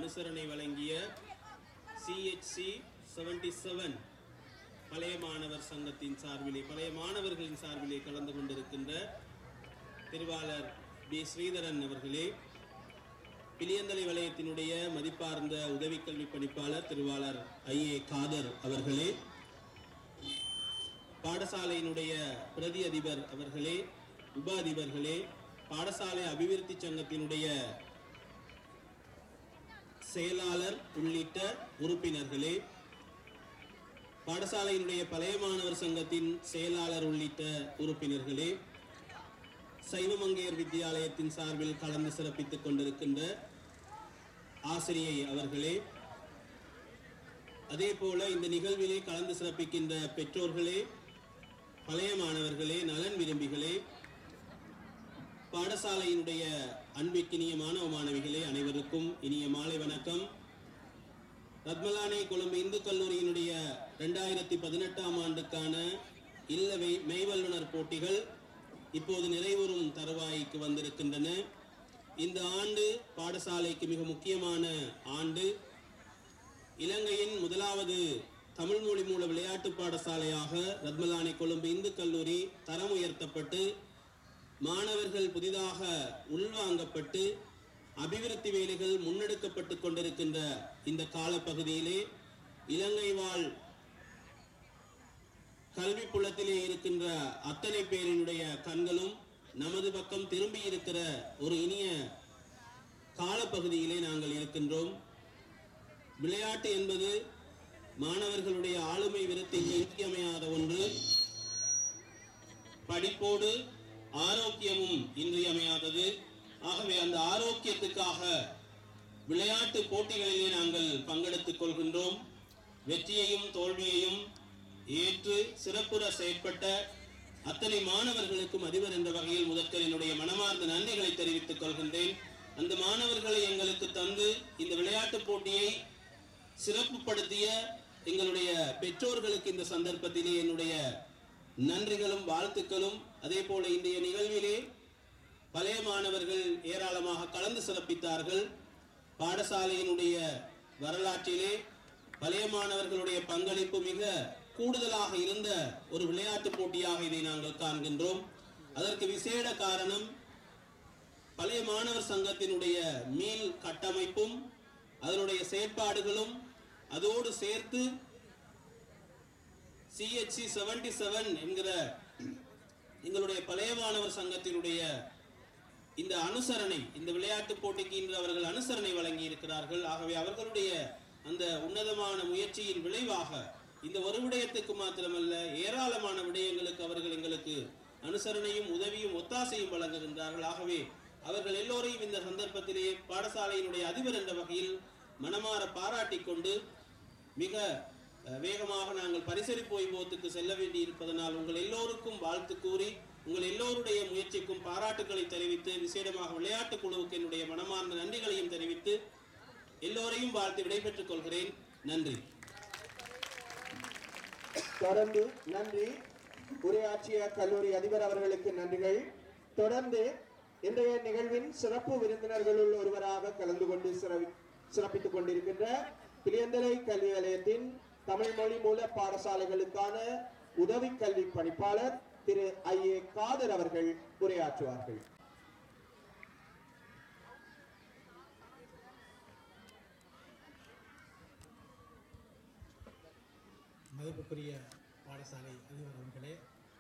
அனுசரணை வழங்கிய CHC seventy seven பழைய மாணவர் சங்கத்தின் சார்பிலே பழைய மாணவர்களின் சார்பிலே கலந்து கொண்டிருக்கின்ற திருவாளர் பி ஸ்ரீதரன் அவர்களே பிலியந்தலை வலயத்தினுடைய மதிப்பார்ந்த உதவிக்கல்வி பணிப்பாளர் திருவாளர் ஐ ஏ காதர் அவர்களே பாடசாலையினுடைய பிரதி அதிபர் அவர்களே உப அதிபர்களே பாடசாலை அபிவிருத்தி சங்கத்தினுடைய செயலாளர் உள்ளிட்ட உறுப்பினர்களே பாடசாலையினுடைய பழைய மாணவர் சங்கத்தின் செயலாளர் உள்ளிட்ட உறுப்பினர்களே சைவமங்கையர் வித்தியாலயத்தின் சார்பில் கலந்து சிறப்பித்துக் கொண்டிருக்கின்ற ஆசிரியை அவர்களே அதே போல இந்த நிகழ்விலே கலந்து சிறப்பிக்கின்ற பெற்றோர்களே பழைய மாணவர்களே நலன் விரும்பிகளே பாடசாலையினுடைய அன்பிற்கினிய மாணவ மாணவிகளே அனைவருக்கும் இனிய மாலை வணக்கம் ரத்மலானை கொழும்பு இந்து கல்லூரியினுடைய ரெண்டாயிரத்தி பதினெட்டாம் ஆண்டுக்கான இல்ல மெய்- மெய்வல்லுனர் போட்டிகள் இப்போது நிறைவுறும் தருவாய்க்கு வந்திருக்கின்றன இந்த ஆண்டு பாடசாலைக்கு மிக முக்கியமான ஆண்டு இலங்கையின் முதலாவது தமிழ் மொழி மூல விளையாட்டு பாடசாலையாக ரத்மலானை கொழும்பு இந்து கல்லூரி தரம் உயர்த்தப்பட்டு மாணவர்கள் புதிதாக உள்வாங்கப்பட்டு அபிவிருத்தி வேலைகள் முன்னெடுக்கப்பட்டு கொண்டிருக்கின்ற இந்த காலப்பகுதியிலே இலங்கை வாழ் கல்வி புலத்திலே இருக்கின்ற அத்தனை பேரினுடைய கண்களும் நமது பக்கம் திரும்பி இருக்கிற ஒரு இனிய காலப்பகுதியிலே நாங்கள் இருக்கின்றோம் விளையாட்டு என்பது மாணவர்களுடைய ஆளுமை விருத்திக்கு இன்றியமையாத ஒன்று படிப்போடு ஆரோக்கியமும் இன்றியமையாதது ஆகவே அந்த ஆரோக்கியத்துக்காக விளையாட்டு போட்டிகளிலே நாங்கள் பங்கெடுத்துக் கொள்கின்றோம் வெற்றியையும் தோல்வியையும் ஏற்று சிறப்புற செயற்பட்ட அத்தனை மாணவர்களுக்கும் அதிபர் என்ற வகையில் முதற்கர் என்னுடைய மனமார்ந்த நன்றிகளை தெரிவித்துக் கொள்கின்றேன் அந்த மாணவர்களை எங்களுக்கு தந்து இந்த விளையாட்டுப் போட்டியை சிறப்புப்படுத்திய எங்களுடைய பெற்றோர்களுக்கு இந்த சந்தர்ப்பத்திலே என்னுடைய நன்றிகளும் வாழ்த்துக்களும் அதே போல இன்றைய நிகழ்விலே பழைய மாணவர்கள் ஏராளமாக கலந்து சிறப்பித்தார்கள் பாடசாலையினுடைய வரலாற்றிலே பழைய மாணவர்களுடைய பங்களிப்பு மிக கூடுதலாக இருந்த ஒரு விளையாட்டுப் போட்டியாக இதை நாங்கள் காண்கின்றோம் அதற்கு விசேட காரணம் பழைய மாணவர் சங்கத்தினுடைய மீள் கட்டமைப்பும் அதனுடைய செயற்பாடுகளும் அதோடு சேர்த்து சிஹெச்சி செவன்டி செவன் என்கிற எங்களுடைய பழைய மாணவர் சங்கத்தினுடைய இந்த அனுசரணை இந்த விளையாட்டு போட்டிக்கு இன்று அவர்கள் அனுசரணை வழங்கி இருக்கிறார்கள் ஆகவே அவர்களுடைய அந்த உன்னதமான முயற்சியின் விளைவாக இந்த ஒரு விடயத்துக்கு மாத்திரமல்ல ஏராளமான விடயங்களுக்கு அவர்கள் எங்களுக்கு அனுசரணையும் உதவியும் ஒத்தாசையும் வழங்குகின்றார்கள் ஆகவே அவர்கள் எல்லோரையும் இந்த சந்தர்ப்பத்திலே பாடசாலையினுடைய அதிபர் என்ற வகையில் மனமாற பாராட்டிக் கொண்டு மிக அஹ், வேகமாக நாங்கள் பரிசளிப்பு வைபவத்துக்கு செல்ல வேண்டி இருப்பதனால் உங்கள் எல்லோருக்கும் வாழ்த்து கூறி உங்கள் எல்லோருடைய முயற்சிக்கும் பாராட்டுக்களை தெரிவித்து விசேடமாக விளையாட்டுக் குழுவுக்கு என்னுடைய மனமார்ந்த நன்றிகளையும் தெரிவித்து எல்லோரையும் வாழ்த்து விடைபெற்றுக் கொள்கிறேன் நன்றி தொடர்ந்து நன்றி உரையாற்றிய கல்லூரி அதிபர் அவர்களுக்கு நன்றிகள் தொடர்ந்து இன்றைய நிகழ்வின் சிறப்பு விருந்தினர்களுள் ஒருவராக கலந்து கொண்டு சிறவி- சிறப்பித்துக் கொண்டிருக்கின்ற பிளியந்தலை கல்வி நிலையத்தின் தமிழ் மொழி மூல பாடசாலைகளுக்கான உதவி கல்வி பணிப்பாளர் திரு ஐ ஏ காதர் அவர்கள் உரையாற்றுவார்கள் மதிப்புக்குரிய பாடசாலை அதிபர் அவர்களே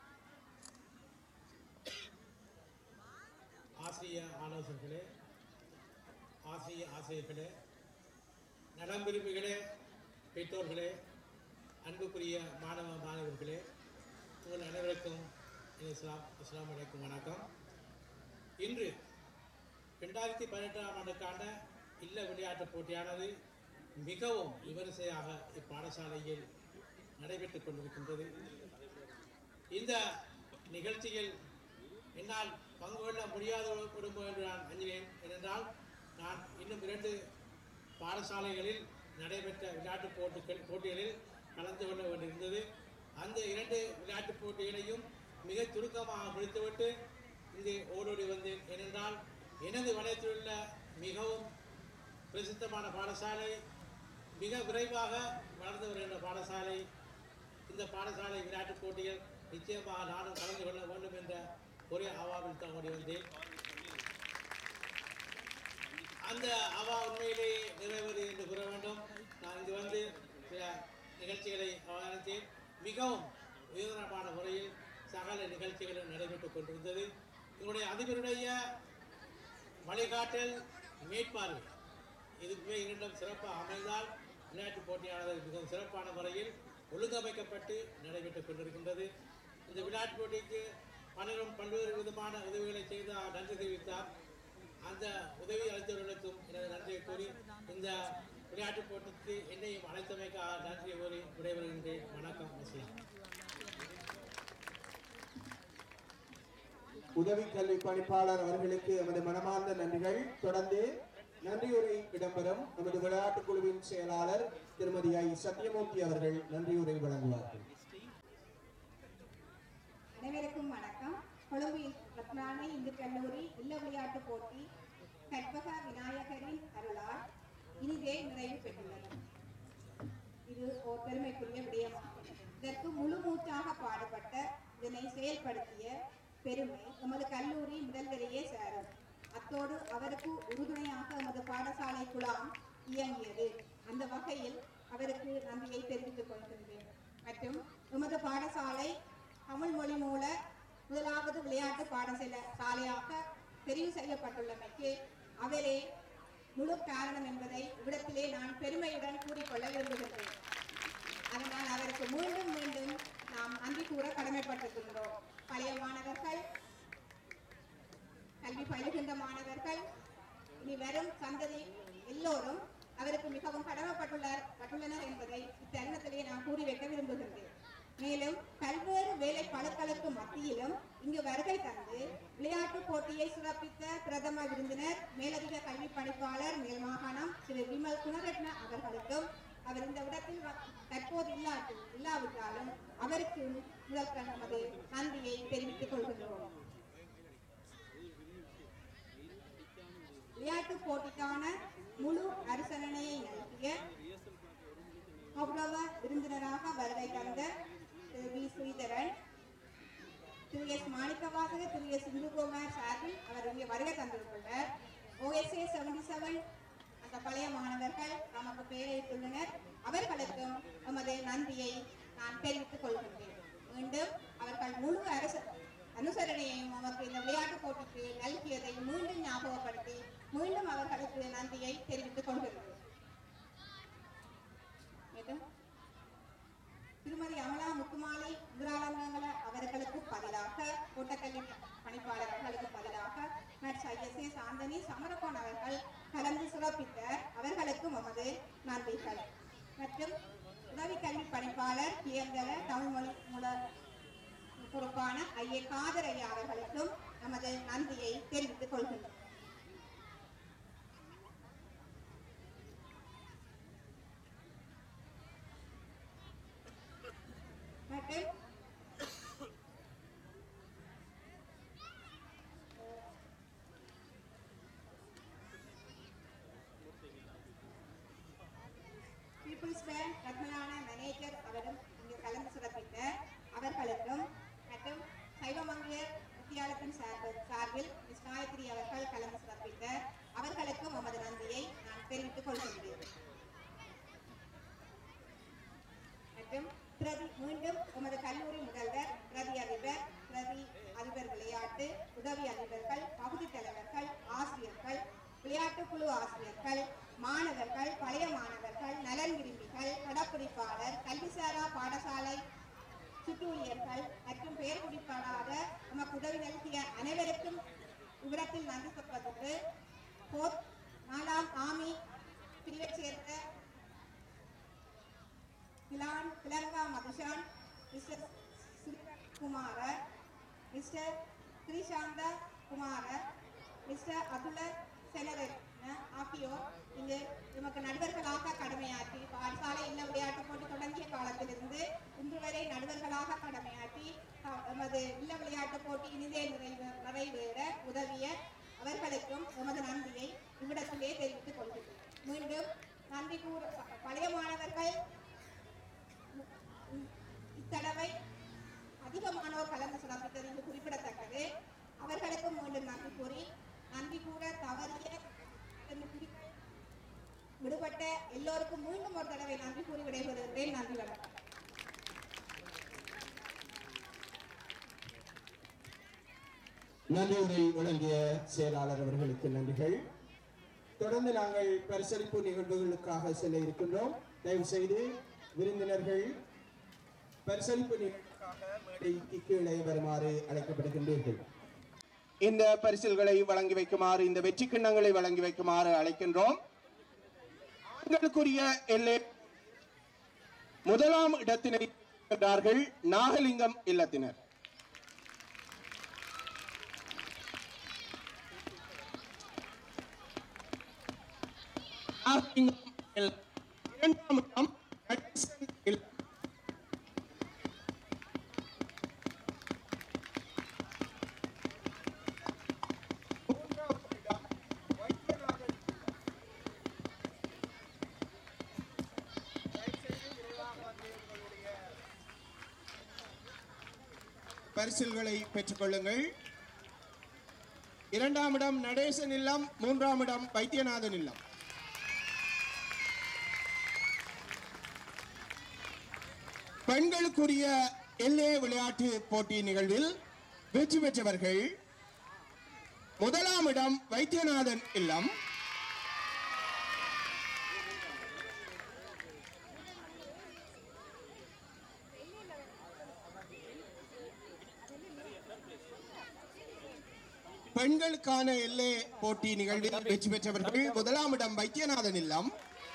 ஆசிரிய ஆலோசகர்களே ஆசிரிய ஆசிரியர்களே நலம் விரும்பிகளே பெற்றோர்களே அன்புக்குரிய மாணவ மாணவர்களே உங்கள் அனைவருக்கும் இஸ்லாம் அஸ்லாம் வலைக்கும் வணக்கம் இன்று ரெண்டாயிரத்தி பதினெட்டாம் ஆண்டுக்கான இல்ல விளையாட்டுப் போட்டியானது மிகவும் விமரிசையாக இப்பாடசாலையில் நடைபெற்றுக் கொண்டிருக்கின்றது இந்த நிகழ்ச்சியில் என்னால் பங்கு கொள்ள முடியாத குடும்பம் என்று நான் அஞ்சினேன் ஏனென்றால் நான் இன்னும் இரண்டு பாடசாலைகளில் நடைபெற்ற விளையாட்டுப் போட்டிகள் போட்டிகளில் கலந்து கொள்ள வேண்டியிருந்தது அந்த இரண்டு விளையாட்டுப் போட்டிகளையும் மிக சுருக்கமாக முடித்துவிட்டு இங்கு ஓடோடி வந்தேன் ஏனென்றால் எனது வலயத்தில் உள்ள மிகவும் பிரசித்தமான பாடசாலை மிக விரைவாக வளர்ந்து வருகின்ற பாடசாலை இந்த பாடசாலை விளையாட்டுப் போட்டிகள் நிச்சயமாக நானும் கலந்து கொள்ள வேண்டும் என்ற ஒரே ஆவாவில் தான் ஓடி வந்தேன் அந்த அவா உண்மையிலேயே நிறைவேறு என்று கூற வேண்டும் நான் இங்கு வந்து சில நிகழ்ச்சிகளை அவதானித்தேன் மிகவும் உயர்தரமான முறையில் சகல நிகழ்ச்சிகளும் நடைபெற்றுக் கொண்டிருந்தது எங்களுடைய அதிபருடைய வழிகாட்டல் மேற்பார்வை இதுவே இன்னும் சிறப்பாக அமைந்தால் விளையாட்டுப் போட்டியானது மிகவும் சிறப்பான முறையில் ஒழுங்கமைக்கப்பட்டு நடைபெற்றுக் கொண்டிருக்கின்றது இந்த விளையாட்டுப் போட்டிக்கு பலரும் பல்வேறு விதமான உதவிகளை செய்து அவர் நன்றி தெரிவித்தார் அந்த உதவி அளித்தவர்களுக்கும் எனது நன்றியை கூறி இந்த விளையாட்டுப் போட்டிக்கு என்னையும் அழைத்தமைக்கு நன்றியை கூறி விடைபெறுகின்றேன் வணக்கம் அஸ்லாம் உதவி கல்வி பணிப்பாளர் அவர்களுக்கு எமது மனமார்ந்த நன்றிகள் தொடர்ந்து நன்றியுரை இடம்பெறும் நமது விளையாட்டுக் குழுவின் செயலாளர் திருமதி ஐ சத்யமூர்த்தி அவர்கள் நன்றியுரை வழங்குவார்கள் அனைவருக்கும் வணக்கம் கொழும்பு ரத்னானை இந்து கல்லூரி இல்ல விளையாட்டு போட்டி கற்பக விநாயகரின் அருளால் இனிதே நிறைவு பெற்றுள்ளது இது ஒரு பெருமைக்குரிய விடயமாகும் இதற்கு முழு மூச்சாக பாடுபட்ட இதனை செயல்படுத்திய பெருமை எமது கல்லூரி முதல்வரையே சேரும் அத்தோடு அவருக்கு உறுதுணையாக எமது பாடசாலை குழாம் இயங்கியது அந்த வகையில் அவருக்கு நன்றியை தெரிவித்துக் கொள்கின்றேன் மற்றும் எமது பாடசாலை தமிழ் மொழி மூல முதலாவது விளையாட்டு பாடசாலை சாலையாக தெரிவு செய்யப்பட்டுள்ளமைக்கு அவரே முழு காரணம் என்பதை இவ்விடத்திலே நான் பெருமையுடன் கூறிக்கொள்ள விரும்புகின்றேன் அதனால் அவருக்கு மீண்டும் மீண்டும் நாம் நன்றி கூற கடமைப்பட்டிருக்கின்றோம் பழைய மாணவர்கள் கல்வி பயிலுகின்ற மாணவர்கள் இனி வரும் சந்ததி எல்லோரும் அவருக்கு மிகவும் கடமைப்பட்டுள்ளார் பட்டுள்ளனர் என்பதை இத்தருணத்திலே நான் கூறி வைக்க விரும்புகின்றேன் மேலும் பல்வேறு வேலை பழுக்களுக்கு மத்தியிலும் இங்கு வருகை தந்து விளையாட்டு போட்டியை சிறப்பித்த பிரதம விருந்தினர் மேலதிக கல்வி பணிப்பாளர் மேல் மாகாணம் திரு விமல் குணரட்ன அவர்களுக்கும் அவர் இந்த இடத்தில் வ- தற்போது இல்லாட்டு இல்லாவிட்டாலும் அவருக்கு முதல் நமது நன்றியை தெரிவித்துக் கொள்கின்றோம் விளையாட்டுப் போட்டிக்கான முழு அனுசரணையை நல்கிய கௌரவ விருந்தினராக வருகை தந்த திரு வி ஸ்ரீதரன் திரு எஸ் மாணிக்கவாசக திரு எஸ் இந்துகுமார் சார்பில் அவர் இங்கே வருகை தந்திருக்கிறார் ஓஎஸ்ஏ செவன்டி செவன் அந்த பழைய மாணவர்கள் நமக்கு பெயரிட்டுள்ளனர் அவர்களுக்கும் நமது நன்றியை நான் தெரிவித்துக் கொள்கின்றேன் மீண்டும் அவர்கள் முழு அரசு அனுசரணையையும் நமக்கு இந்த விளையாட்டுப் போட்டிக்கு நல்கியதை மீண்டும் ஞாபகப்படுத்தி மீண்டும் அவர்களுக்கு நன்றியை தெரிவித்துக் கொள்கிறேன் மேலும் திருமதி அமலா முத்துமாலை முதலாளங்கள அவர்களுக்கு பதிலாக கூட்டக்கல்வி பணிப்பாளர் அவர்களுக்கு பதிலாக நட்ஸ் ஐஎஸ்ஏ சாந்தனி சமரகோன் அவர்கள் கலந்து சிறப்பித்த அவர்களுக்கு நமது நன்றிகள் மற்றும் உதவி கல்வி பணிப்பாளர் பிஎம்தல தமிழ் மொழி மூல பொறுப்பான ஐஏ காதர் ஐயா அவர்களுக்கும் நமது நன்றியை தெரிவித்துக் கொள்கின்றோம் மற்றும் பீப்புள்ஸ் பேங்க் ரத்னான மேனேஜர் அவரும் இங்கு கலந்து சிறப்பித்த அவர்களுக்கும் மற்றும் சைவமங்கர் வித்தியாலயத்தின் சார்பில் சார்பில் மிஸ் காயத்ரி அவர்கள் கலந்து சிறப்பித்த அவர்களுக்கும் நமது நன்றியை நான் தெரிவித்துக் கொள்கின்றேன் மற்றும் பிரதி மீண்டும் உமது கல்லூரி முதல்வர் பிரதி அதிபர் பிரதி அதிபர் விளையாட்டு உதவி அதிபர்கள் பகுதி தலைவர்கள் ஆசிரியர்கள் விளையாட்டு குழு ஆசிரியர்கள் மாணவர்கள் பழைய மாணவர்கள் நலன் விரும்பிகள் படப்பிடிப்பாளர் கல்விசாரா பாடசாலை சுற்றூழியர்கள் மற்றும் பெயர் குறிப்பாளராக நமக்கு உதவி நல்கிய அனைவருக்கும் இவ்விடத்தில் நன்றி சொல்வதற்கு போர் நாலாம் ஆமி பிரிவைச் சேர்ந்த கிலான் கிலங்கா Madushan mister Kumara mister Srishantha Kumara mister Athula Senarathna ஆகியோர் இங்கு நமக்கு நடுவர்களாக கடமையாற்றி பாடசாலை இல்ல விளையாட்டு போட்டி தொடங்கிய காலத்திலிருந்து இன்று வரை நடுவர்களாக கடமையாற்றி அஹ், எமது இல்ல விளையாட்டு போட்டி இனிதே நிறைவு நிறைவேற உதவிய அவர்களுக்கும் எமது நன்றியை இவ்விடத்திலே தெரிவித்துக் கொள்கிறேன் நன்றி கூற பழைய மாணவர்கள் இத்தடவை அதிக மாணவர் கலந்து சிறப்பித்தது இங்கு குறிப்பிடத்தக்கது அவர்களுக்கும் மீண்டும் நன்றி கூறி நன்றி கூற தவறிய இந்த குறிப்பை விடுபட்ட எல்லோருக்கும் மீண்டும் ஒரு தடவை நன்றி கூறி விடைபெறுகிறேன் நன்றி வணக்கம் நன்றியுரை வழங்கிய செயலாளர் அவர்களுக்கு நன்றிகள் தொடர்ந்து நாங்கள் பரிசளிப்பு நிகழ்வுகளுக்காக செல்ல இருக்கின்றோம் தயவு செய்து விருந்தினர்கள் பரிசளிப்பு நிகழ்வுக்காக மேடைக்கு கீழே வருமாறு அழைக்கப்படுகின்றீர்கள் இந்த பரிசில்களை வழங்கி வைக்குமாறு இந்த வெற்றி கிண்ணங்களை வழங்கி வைக்குமாறு அழைக்கின்றோம் ஆண்களுக்குரிய எல்லை முதலாம் இடத்தினை பெற்றார்கள் நாகலிங்கம் இல்லத்தினர் நாகலிங்கம் இல்ல- இரண்டாம் இடம் நடேசன் இல்லம். மூன்றாம் இடம் வைத்தியநாதன் பரிசில்களை பெற்றுக்கொள்ளுங்கள் இரண்டாம் இடம் நடேசன் இல்லம் மூன்றாம் இடம் வைத்தியநாதன் இல்லம் பெண்களுக்குரிய எல்லே விளையாட்டு போட்டி நிகழ்வில் வெற்றி பெற்றவர்கள் முதலாம் இடம் வைத்தியநாதன் இல்லம் பெண்களுக்கான எல்லே போட்டி நிகழ்வில் வெற்றி பெற்றவர்கள் முதலாம் இடம் வைத்தியநாதன் இல்லம்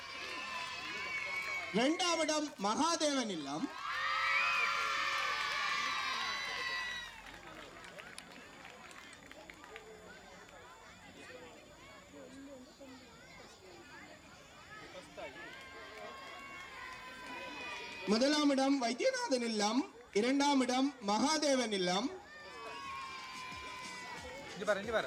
இரண்டாம் இடம் மகாதேவன் இல்லம் முதலாம் இடம் வைத்தியநாதன் இல்லம் இரண்டாம் இடம் மகாதேவன் இல்லம் ഇനി പറ ഇനി പറ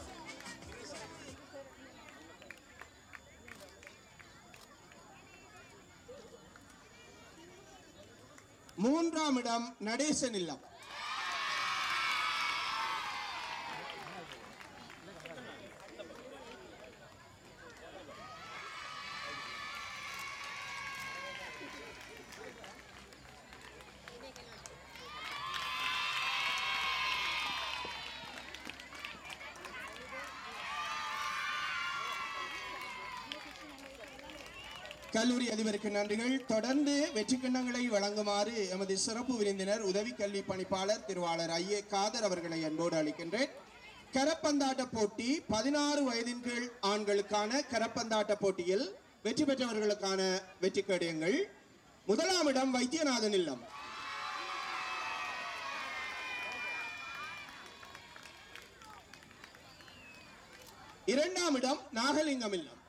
மூன்றாம் இடம் நடேசன் இல்லம் கல்லூரி அதிபருக்கு நன்றிகள் தொடர்ந்து வெற்றி கிண்ணங்களை வழங்குமாறு எமது சிறப்பு விருந்தினர் உதவி கல்வி பணிப்பாளர் திருவாளர் ஐயே காதர் அவர்களை அன்போடு அளிக்கின்றேன் கரப்பந்தாட்ட போட்டி பதினாறு வயதின் கீழ் ஆண்களுக்கான கரப்பந்தாட்ட போட்டியில் வெற்றி பெற்றவர்களுக்கான வெற்றி கேடயங்கள் முதலாம் இடம் வைத்தியநாதன் இல்லம் இரண்டாம் இடம் நாகலிங்கம் இல்லம்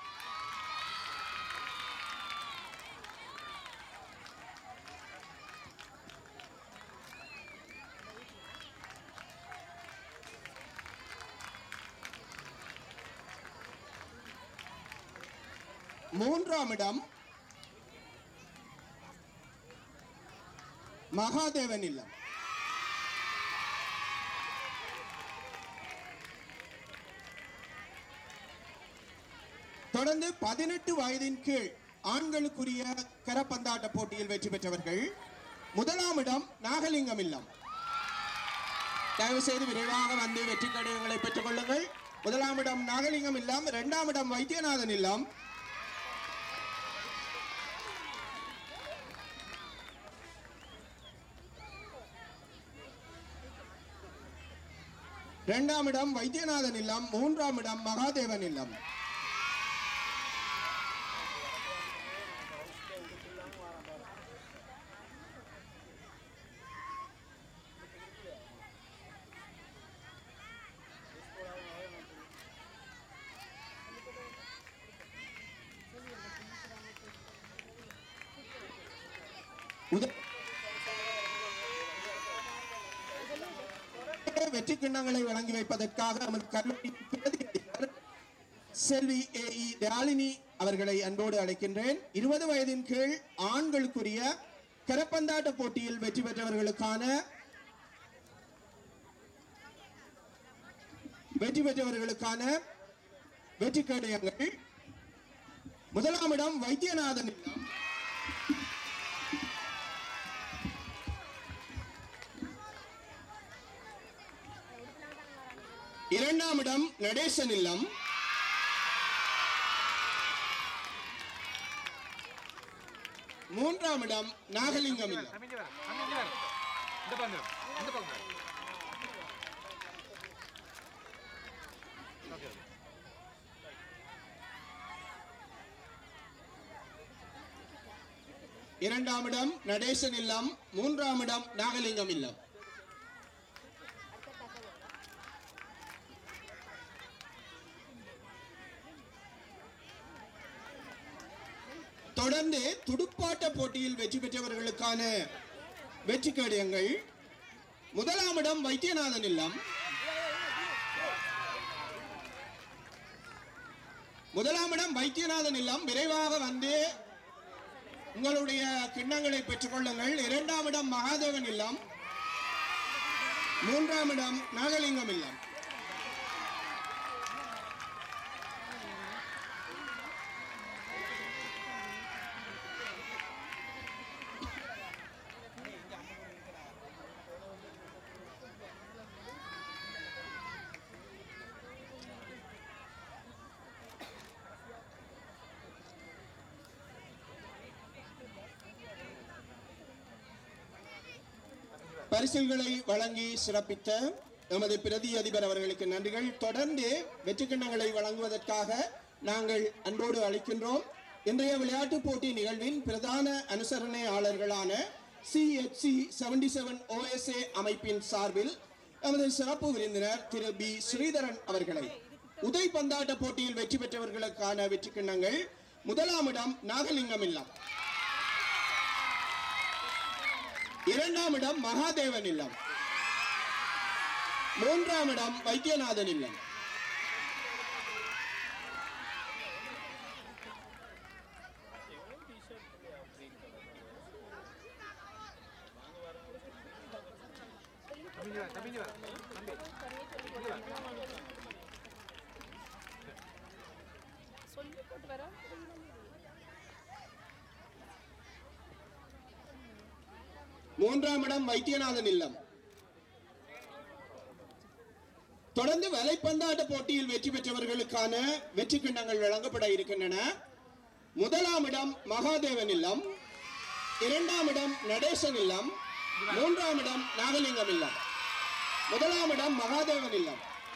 மூன்றாம் இடம் மகாதேவன் இல்லம் தொடர்ந்து பதினெட்டு வயதின் கீழ் ஆண்களுக்குரிய கரப்பந்தாட்ட போட்டியில் வெற்றி பெற்றவர்கள் முதலாம் இடம் நாகலிங்கம் இல்லம் தயவு செய்து விரைவாக வந்து வெற்றி கடிதங்களை பெற்றுக் கொள்ளுங்கள் முதலாம் இடம் நாகலிங்கம் இல்லம் இரண்டாம் இடம் வைத்தியநாதன் இல்லம் இரண்டாம் இடம் வைத்தியநாதன் இல்லம் மூன்றாம் இடம் மகாதேவன் இல்லம் உத- வெற்றி கிண்ணங்களை வழங்கி வைப்பதற்காக நமது கல்லூரி பிரதி அதிபர் செல்வி ஏ இ தயாளினி அவர்களை அன்போடு அழைக்கின்றேன் இருபது வயதின் கீழ் ஆண்களுக்குரிய கரப்பந்தாட்ட போட்டியில் வெற்றி பெற்றவர்களுக்கான வெற்றி பெற்றவர்களுக்கான வெற்றி கேடயங்கள் முதலாம் இடம் வைத்தியநாதன் இல்லம் இரண்டாம் இடம் நடேசன் இல்லம் மூன்றாம் இடம் நாகலிங்கம் இல்லம் அமைஞ்சு வர அமைஞ்சு வர இந்த பக்கம் வரும். இந்த பக்கம் வரும். ஓகே ஓகே இரண்டாம் இடம் நடேசன் இல்லம் மூன்றாம் இடம் நாகலிங்கம் இல்லம் தொடர்ந்து துடுப்பாட்ட போட்டியில் வெற்றி பெற்றவர்களுக்கான வெற்றி கேடயங்கள் முதலாம் இடம் வைத்தியநாதன் இல்லம் முதலாம் இடம் வைத்தியநாதன் இல்லம் விரைவாக வந்து உங்களுடைய கிண்ணங்களை பெற்றுக்கொள்ளுங்கள் இரண்டாம் இடம் மகாதேவன் இல்லம் மூன்றாம் இடம் நாகலிங்கம் இல்லம் பரிசில்களை வழங்கி சிறப்பித்த எமது பிரதி அதிபர் அவர்களுக்கு நன்றிகள் தொடர்ந்து வெற்றி கிண்ணங்களை வழங்குவதற்காக நாங்கள் அன்போடு அளிக்கின்றோம் இன்றைய விளையாட்டுப் போட்டி நிகழ்வின் பிரதான அனுசரணையாளர்களான சிஎச்சி செவன்டி செவன் ஓஎஸ்ஏ அமைப்பின் சார்பில் எமது சிறப்பு விருந்தினர் திரு பி ஸ்ரீதரன் அவர்களை உதை பந்தாட்ட போட்டியில் வெற்றி பெற்றவர்களுக்கான வெற்றி கிண்ணங்கள் முதலாம் இடம் நாகலிங்கம் இல்லம் இரண்டாம் இடம் மகாதேவன் இல்லம் மூன்றாம் இடம் வைத்தியநாதன் இல்லம் அமைஞ்சு வர அமைஞ்சு வர தம்பி சொல்லி போட்டு வர மூன்றாம் இடம் வைத்தியநாதன் இல்லம் தொடர்ந்து வலைப்பந்தாட்ட போட்டியில் வெற்றி பெற்றவர்களுக்கான வெற்றி கிண்ணங்கள் வழங்கப்பட இருக்கின்றன முதலாம் இடம் மகாதேவன் இல்லம் இரண்டாம் இடம் நடேசன் இல்லம் மூன்றாம் இடம் நாகலிங்கம் இல்லம் முதலாம் இடம் மகாதேவன் இல்லம்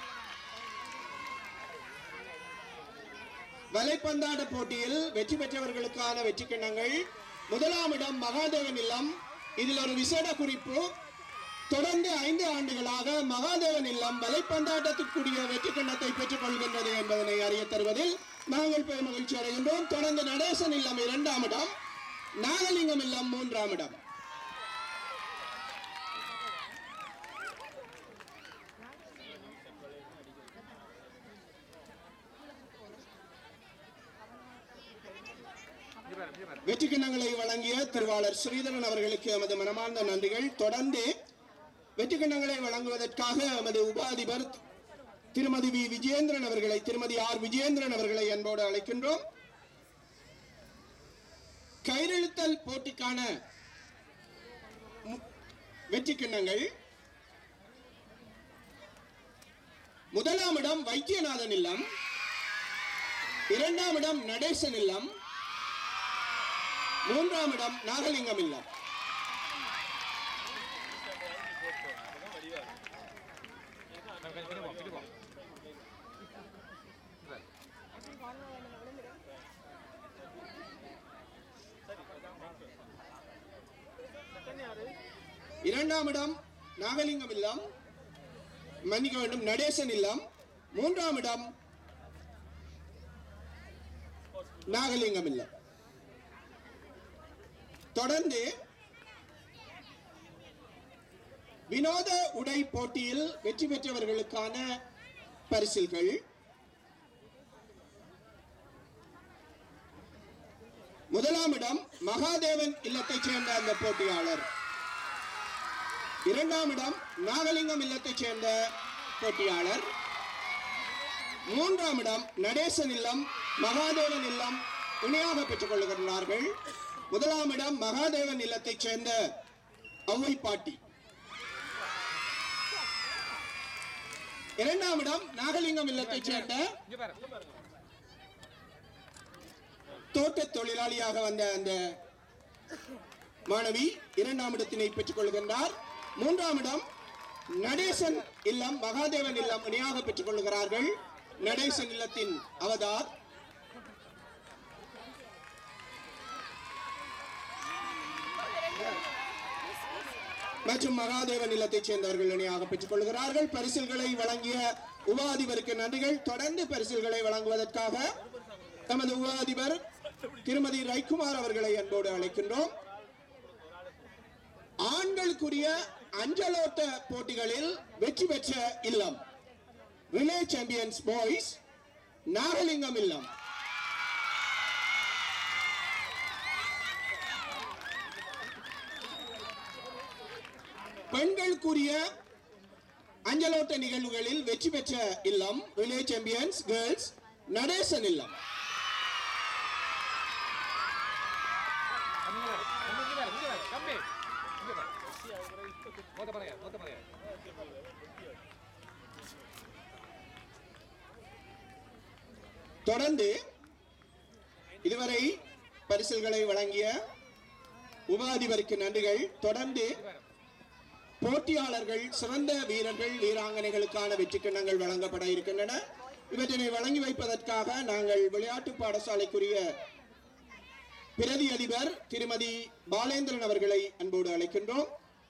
வலைப்பந்தாட்ட போட்டியில் வெற்றி பெற்றவர்களுக்கான வெற்றி கிண்ணங்கள் முதலாம் இடம் மகாதேவன் இல்லம் இதில் ஒரு விசேட குறிப்பு தொடர்ந்து ஐந்து ஆண்டுகளாக மகாதேவன் இல்லம் வலைப்பந்தாட்டத்திற்குரிய வெற்றி கிண்ணத்தை பெற்றுக் கொள்கின்றது என்பதனை அறிய தருவதில் நாங்கள் பெரும் மகிழ்ச்சி அடைகின்றோம் தொடர்ந்து நடேசன் இல்லம் இரண்டாம் இடம் நாகலிங்கம் இல்லம் மூன்றாம் இடம் இங்க பாரு இங்க பாரு வெற்றி கிண்ணங்களை வழங்கிய திருவாளர் ஸ்ரீதரன் அவர்களுக்கு எமது மனமார்ந்த நன்றிகள் தொடர்ந்து வெற்றி கிண்ணங்களை வழங்குவதற்காக எமது உபாதிபர் திருமதி வி விஜயேந்திரன் அவர்களை திருமதி ஆர் விஜயேந்திரன் அவர்களை அன்போடு அழைக்கின்றோம் கயிறெழுத்தல் போட்டிக்கான மு- வெற்றி கிண்ணங்கள் முதலாம் இடம் வைத்தியநாதன் இல்லம் இரண்டாம் இடம் நடேசன் இல்லம் மூன்றாம் இடம் நாகலிங்கம் இல்லம் கொஞ்சம் போ கொஞ்சம் போ இங்க பாரு இரண்டாம் இடம் நாகலிங்கம் இல்லம் மன்னிக்க வேண்டும் நடேசன் இல்லம் மூன்றாம் இடம் நாகலிங்கம் இல்லம் தொடர்ந்து வினோத உடை போட்டியில் வெற்றி பெற்றவர்களுக்கான பரிசில்கள் முதலாம் இடம் மகாதேவன் இல்லத்தைச் சேர்ந்த அந்த போட்டியாளர் இரண்டாம் இடம் நாகலிங்கம் இல்லத்தைச் சேர்ந்த போட்டியாளர் மூன்றாம் இடம் நடேசன் இல்லம் மகாதேவன் இல்லம் இணையாக பெற்றுக் கொள்கிறார்கள் முதலாம் இடம் மகாதேவன் இல்லத்தைச் சேர்ந்த ஔவை பாட்டி இரண்டாம் இடம் நாகலிங்கம் இல்லத்தைச் சேர்ந்த இங்க பாரு தோட்ட தொழிலாளியாக வந்த அந்த மாணவி இரண்டாம் இடத்தினை பெற்றுக் கொள்கின்றார் மூன்றாம் இடம் நடேசன் இல்லம் மகாதேவன் இல்லம் இணையாக பெற்றுக் கொள்கிறார்கள் நடேசன் இல்லத்தின் அவதார் மற்றும் மகாதேவன் இல்லத்தைச் சேர்ந்தவர்கள் இணையாக பெற்றுக் கொள்கிறார்கள் பரிசில்களை வழங்கிய உப அதிபருக்கு நன்றிகள் தொடர்ந்து பரிசில்களை வழங்குவதற்காக நமது உப அதிபர் திருமதி ரைக்குமார் அவர்களை அன்போடு அழைக்கின்றோம் ஆண்களுக்குரிய அஞ்சலோட்ட போட்டிகளில் வெற்றி பெற்ற இல்லம் ரிலே சாம்பியன்ஸ் பாய்ஸ் நாகலிங்கம் இல்லம் பெண்களுக்குரிய அஞ்சலோட்ட நிகழ்வுகளில் வெற்றி பெற்ற இல்லம் ரிலே சாம்பியன்ஸ் கேர்ள்ஸ் நடேசன் இல்லம் இங்க பாரு இங்க பாரு இங்க பாரு கம்மி இங்க பாரு மொத்த പറയാ மொத்த പറയാ தொடர்ந்து இதுவரை பரிசில்களை வழங்கிய உப அதிபருக்கு நன்றிகள் தொடர்ந்து போட்டியாளர்கள் சிறந்த வீரர்கள் வீராங்கனைகளுக்கான வெற்றி கிண்ணங்கள் வழங்கப்பட இருக்கின்றன இவற்றினை வழங்கி வைப்பதற்காக நாங்கள் விளையாட்டு பாடசாலைக்குரிய பிரதி அதிபர் திருமதி பாலேந்திரன் அவர்களை அன்போடு அழைக்கின்றோம்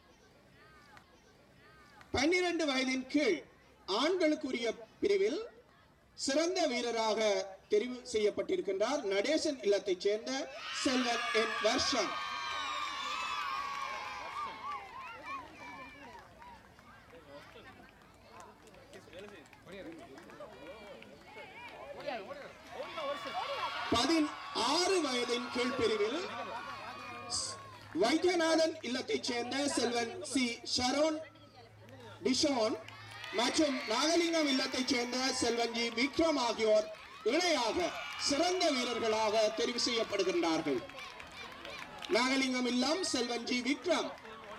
பன்னிரண்டு வயதின் கீழ் ஆண்களுக்குரிய பிரிவில் சிறந்த வீரராக தெரிவு செய்யப்பட்டிருக்கின்றார் நடேசன் இல்லத்தைச் சேர்ந்த செல்வன் என் வர்ஷம் பதினாறு வயதின் கீழ் பிரிவில் வைத்தியநாதன் இல்லத்தைச் சேர்ந்த செல்வன் சி ஷரோன் டிஷோன் மற்றும் நாகலிங்கம் இல்லத்தைச் சேர்ந்த செல்வன்ஜி விக்ரம் ஆகியோர் இணையாக சிறந்த வீரர்களாக தெரிவு செய்யப்படுகின்றார்கள் நாகலிங்கம் இல்லம் செல்வன்ஜி விக்ரம்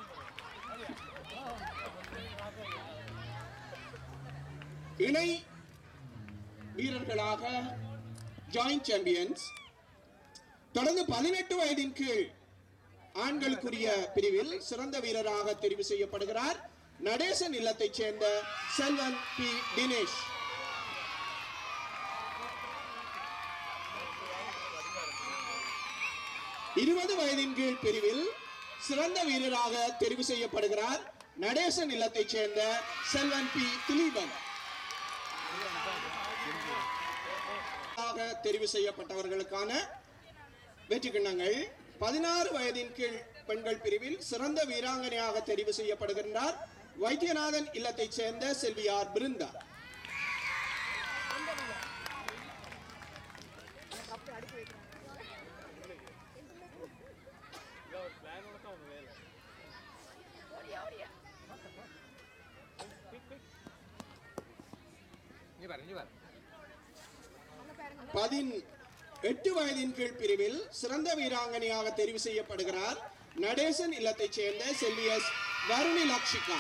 இணை வீரர்களாக ஜாயிண்ட் சாம்பியன்ஸ் தொடர்ந்து பதினெட்டு வயதின் கீழ் ஆண்களுக்குரிய பிரிவில் சிறந்த வீரராக தெரிவு செய்யப்படுகிறார் நடேசன் இல்லத்தைச் சேர்ந்த செல்வன் பி தினேஷ் இருபது வயதின் கீழ் பிரிவில் சிறந்த வீரராக தெரிவு செய்யப்படுகிறார் நடேசன் இல்லத்தைச் சேர்ந்த செல்வன் பி திலீபன் ஆக தெரிவு செய்யப்பட்டவர்களுக்கான வெற்றி கிண்ணங்கள் பதினாறு வயதின் கீழ் பெண்கள் பிரிவில் சிறந்த வீராங்கனையாக தெரிவு செய்யப்படுகின்றார் வைத்தியநாதன் இல்லத்தைச் சேர்ந்த செல்வியார் பிருந்தா இங்க பாரு இங்க பாரு பதின் எட்டு வயதின் கீழ் பிரிவில் சிறந்த வீராங்கனையாக தெரிவு செய்யப்படுகிறார் நடேசன் இல்லத்தைச் சேர்ந்த செல்வியஸ் வருணி லக்ஷிகா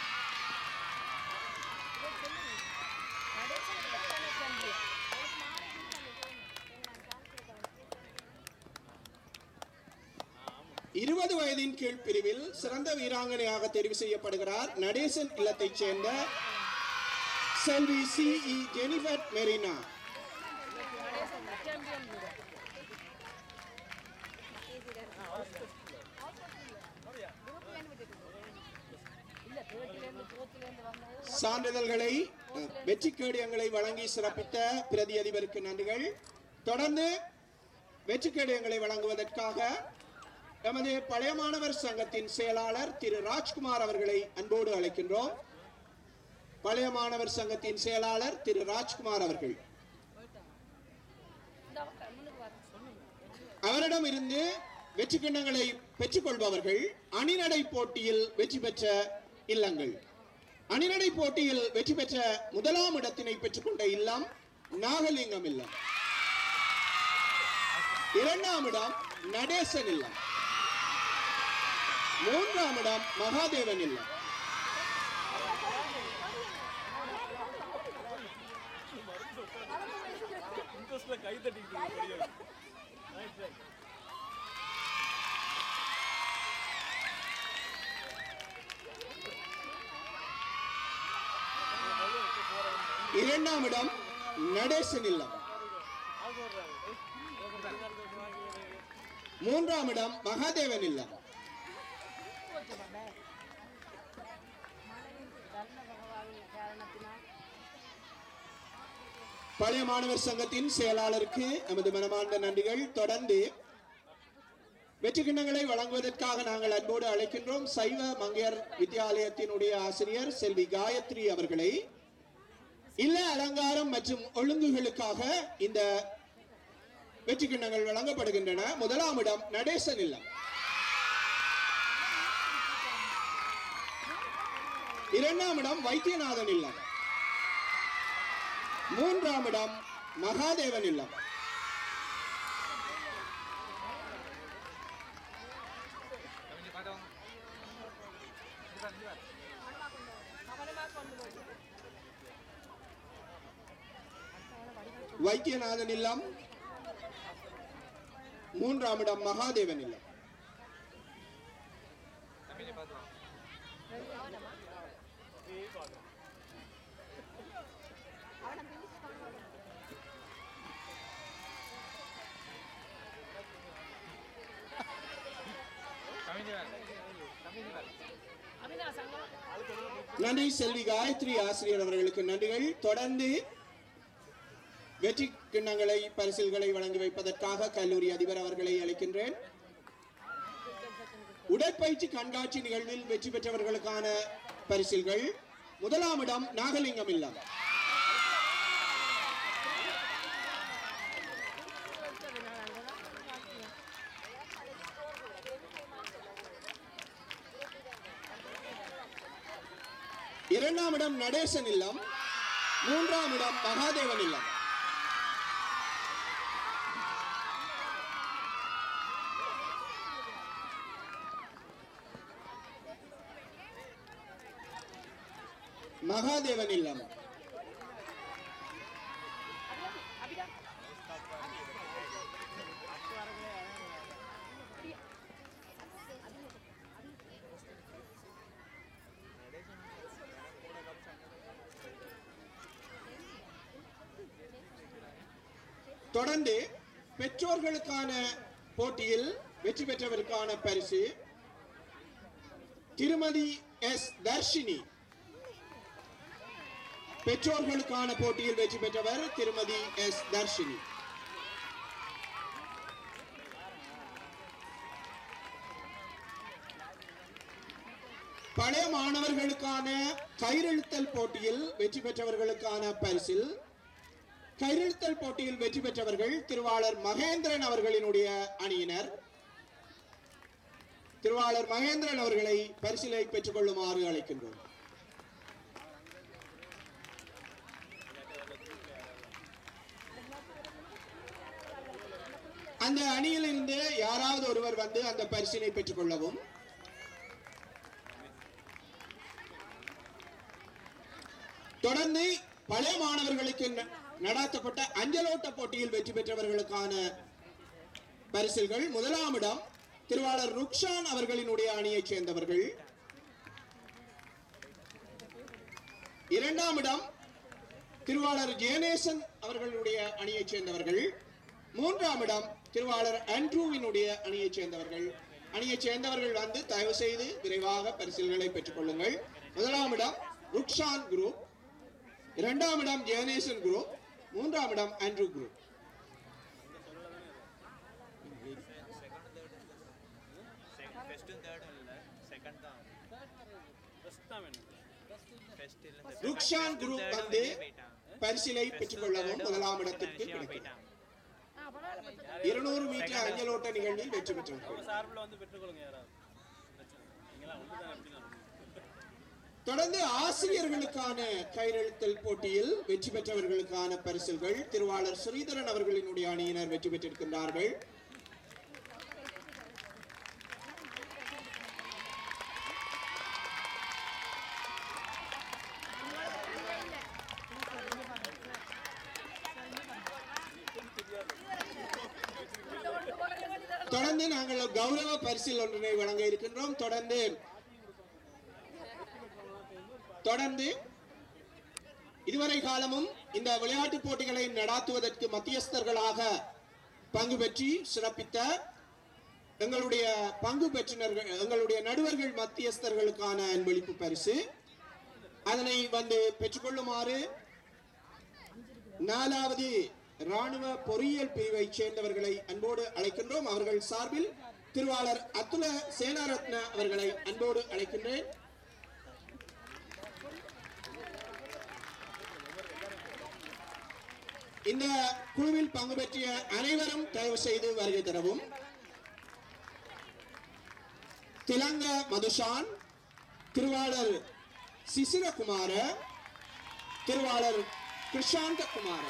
இருபது வயதின் கீழ் பிரிவில் சிறந்த வீராங்கனையாக தெரிவு செய்யப்படுகிறார் நடேசன் இல்லத்தைச் சேர்ந்த செல்வி சி இ ஜெனிஃபர் மெரினா சான்றிதழ்களை அஹ், வெற்றி கேடயங்களை வழங்கி சிறப்பித்த பிரதி அதிபருக்கு நன்றிகள் தொடர்ந்து வெற்றி கேடயங்களை வழங்குவதற்காக எமது பழைய மாணவர் சங்கத்தின் செயலாளர் திரு ராஜ்குமார் அவர்களை அன்போடு அழைக்கின்றோம் பழைய மாணவர் சங்கத்தின் செயலாளர் திரு ராஜ்குமார் அவர்கள் அவர் அவரிடம் இருந்து வெற்றி கிண்ணங்களை பெற்றுக்கொள்பவர்கள் அணிநடை போட்டியில் வெற்றி பெற்ற இல்லங்கள் அணிநடை போட்டியில் வெற்றி பெற்ற முதலாம் இடத்தினை பெற்றுக்கொண்ட இல்லம் நாகலிங்கம் இல்லம் இரண்டாம் இடம் நடேசன் இல்லம் மூன்றாம் இடம் மகாதேவன் இல்லம் இரண்டாம் இடம் நடேசன் இல்லம் மூன்றாம் இடம் மகாதேவன் இல்லம் பழைய மாணவர் சங்கத்தின் செயலாளருக்கு நமது மனமார்ந்த நன்றிகள் தொடர்ந்து வெற்றி கிண்ணங்களை வழங்குவதற்காக நாங்கள் அன்போடு அழைக்கின்றோம் சைவ மங்கையர் வித்தியாலயத்தினுடைய ஆசிரியர் செல்வி காயத்ரி அவர்களை இல்ல அலங்காரம் மற்றும் ஒழுங்குகளுக்காக இந்த வெற்றி கிண்ணங்கள் வழங்கப்படுகின்றன முதலாம் இடம் நடேசன் இல்லம் இரண்டாம் இடம் வைத்தியநாதன் இல்லம் மூன்றாம் இடம் மகாதேவன் இல்லம் வைத்தியநாதன் இல்லம் மூன்றாம் இடம் மகாதேவன் இல்லம் அபிநா சங்கம் நன்றி செல்வி காயத்ரி ஆசிரியர் அவர்களுக்கு நன்றிகள் தொடர்ந்து வெற்றி கிண்ணங்களை பரிசில்களை வழங்கி வைப்பதற்காக கல்லூரி அதிபர் அவர்களை அழைக்கின்றேன் உடற்பயிற்சி கண்காட்சி நிகழ்வில் வெற்றி பெற்றவர்களுக்கான பரிசில்கள் முதலாம் இடம் நாகலிங்கம் இல்லம் இரண்டாம் இடம் நடேசன் இல்லம் மூன்றாம் இடம் மகாதேவன் இல்லம் மகாதேவன் இல்லம் தொடர்ந்து பெற்றோர்களுக்கான போட்டியில் வெற்றி பெற்றவருக்கான பரிசு திருமதி எஸ் தர்ஷினி பெற்றோர்களுக்கான போட்டியில் வெற்றி பெற்றவர் திருமதி எஸ் தர்ஷினி பழைய மாணவர்களுக்கான கயிறெழுத்தல் போட்டியில் வெற்றி பெற்றவர்களுக்கான பரிசில் கயிறெழுத்தல் போட்டியில் வெற்றி பெற்றவர்கள் திருவாளர் மகேந்திரன் அவர்களினுடைய அணியினர் திருவாளர் மகேந்திரன் அவர்களை பரிசிலை பெற்றுக் கொள்ளுமாறு அழைக்கின்றோம் அந்த அணியில் இருந்து யாராவது ஒருவர் வந்து அந்த பரிசினை பெற்றுக் கொள்ளவும் தொடர்ந்து பழைய மாணவர்களுக்கு ந- நடாத்தப்பட்ட அஞ்சலோட்ட போட்டியில் வெற்றி பெற்றவர்களுக்கான பரிசில்கள் முதலாம் இடம் திருவாளர் ருக்ஷான் அவர்களினுடைய அணியைச் சேர்ந்தவர்கள் இரண்டாம் இடம் திருவாளர் ஜெயநேசன் அவர்களுடைய அணியைச் சேர்ந்தவர்கள் மூன்றாம் இடம் திருவாளர் ஆண்ட்ரூவினுடைய அணியைச் சேர்ந்தவர்கள் அணியைச் சேர்ந்தவர்கள் வந்து தயவு செய்து விரைவாக பரிசில்களை பெற்றுக் கொள்ளுங்கள் முதலாம் இடம் ருக்ஷான் குரூப் இரண்டாம் இடம் ஜெயநேசன் குரூப் மூன்றாம் இடம் ஆண்ட்ரூ குரூப் ஃபெஸ்ட்டும் தேர்டும் இல்லை செகண்ட் தான் ஃபெஸ்ட் இல்லை ருக்ஷான் குரூப் வந்து பரிசிலை பெற்றுக் கொள்ளவும் முதலாம் இடத்திற்கு கிடைக்கும் போயிட்டான் ஆ பரவாயில்ல இருநூறு மீட்டர் அஞ்சலோட்ட நிகழ்வில் வெற்றி பெற்றவர்கள் சார்பில் வந்து பெற்றுக்கொள்ளுங்க யாராவது நீங்களா ஒன்று தான் எப்படி தொடர்ந்து ஆசிரியர்களுக்கான கயிறெழுத்தல் போட்டியில் வெற்றி பெற்றவர்களுக்கான பரிசுகள் திருவாளர் ஸ்ரீதரன் அவர்களினுடைய அணியினர் வெற்றி பெற்றிருக்கின்றார்கள் தொடர்ந்து நாங்கள் கௌரவ பரிசில் ஒன்றினை வழங்க இருக்கின்றோம் தொடர்ந்து தொடர்ந்து இதுவரை காலமும் இந்த விளையாட்டுப் போட்டிகளை நடாத்துவதற்கு மத்தியஸ்தர்களாக பங்கு பெற்றி சிறப்பித்த எங்களுடைய பங்கு பெற்றினர்கள் எங்களுடைய நடுவர்கள் மத்தியஸ்தர்களுக்கான அன்பளிப்பு பரிசு அதனை வந்து பெற்றுக்கொள்ளுமாறு நாலாவது ராணுவ பொறியியல் பிரிவை சேர்ந்தவர்களை அன்போடு அழைக்கின்றோம் அவர்கள் சார்பில் திருவாளர் அத்துல சேனாரத்ன அவர்களை அன்போடு அழைக்கின்றேன் இந்த குழுவில் பங்கு பெற்றிய அனைவரும் தயவு செய்து வருகை தரவும் திலங்க மதுஷான் திருவாளர் சிசிரகுமார திருவாளர் கிருஷாந்த குமார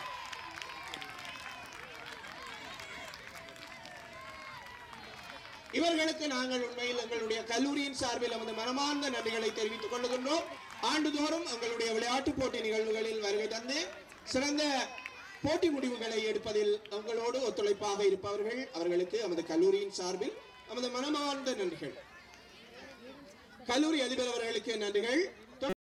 இவர்களுக்கு நாங்கள் உண்மையில் எங்களுடைய கல்லூரியின் சார்பில் நமது மனமார்ந்த நன்றிகளை தெரிவித்துக் கொள்ளுகின்றோம் ஆண்டுதோறும் எங்களுடைய விளையாட்டுப் போட்டி நிகழ்வுகளில் வருகை தந்து சிறந்த போட்டி முடிவுகளை எடுப்பதில் உங்களோடு ஒத்துழைப்பாக இருப்பவர்கள் அவர்களுக்கு நமது கல்லூரியின் சார்பில் நமது மனமார்ந்த நன்றிகள் கல்லூரி அதிபர் அவர்களுக்கு நன்றிகள்